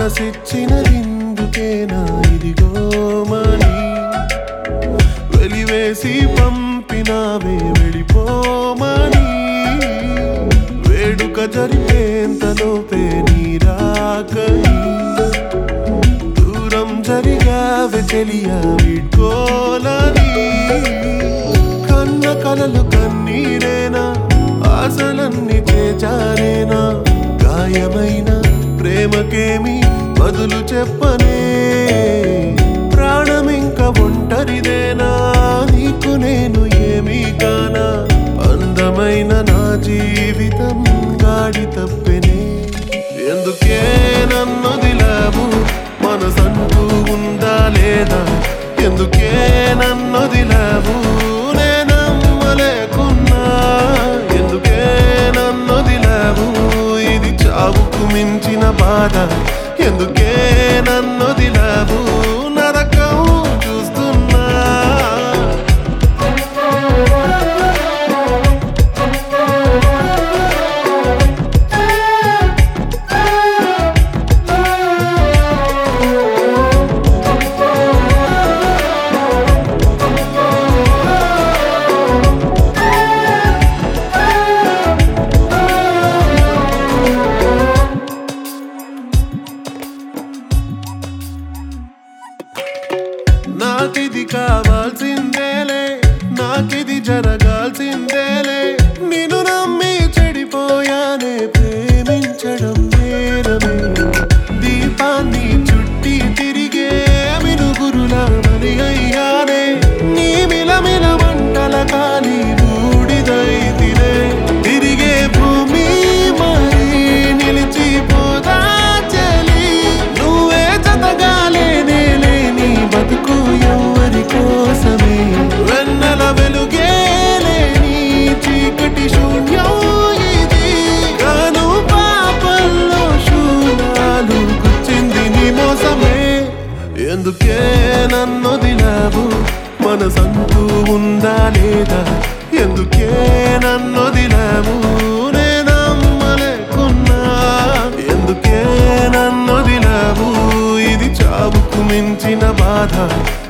మనసిచ్చినదిందుకేనా ఇదిగో మని వెలివేసి పంపినావే వెళ్ళిపోమని వేడుక జరిపేంతలోపే నీరాకని దూరం జరిగావే తెలియా వీడ్కోలని కన్న కలలు కన్నీరేనా ఆశలన్నీ చేచారేనా గాయమైన ప్రేమకేమి బదులు చెప్పనే ప్రాణమింక ఒంటరిదేనా నీకు నేను ఏమీ కానా అందమైన నా జీవితం గాడి తప్పెనే ఎందుకే నన్ను దిలావు మనసంటూ ఉందా లేదా ఎందుకే నన్ను దిలావు నేనమ్మలేకున్నా ఎందుకే నన్ను దిలావు ఇది చావుకు మించిన బాధ ఎందుకే నన్ను దిలావు నరకం చూస్తున్నా నాకిది కావాల్సిందేలే నాకిది జరగాల్సిందేలే నిన్ను నమ్మి చెడిపోయానే ప్రేమించడం నేరమే దీపాన్ని చుట్టి తిరిగే మినుగురులా మరి అయ్యానే నీ మిలమిల మంటల కాని బూడిదైతినే తిరిగే భూమి మరి నిలిచిపోదా చెలి నువ్వే జతగాలేనే లేని బతుకు ఎవరి కోసమే వెన్నెల వెలుగే లేని చీకటి శూన్యం ఇది కాను పాపల్లో శూలాలు గుచ్చింది నీ మోసమే ఎందుకే నన్ను దిలావు మనసంటూ ఉందా లేదా ఎందుకే నన్ను దిలావు నేనమ్మలేకున్నా ఎందుకే నన్ను దిలావు ఇది చావుకు మించిన బాధ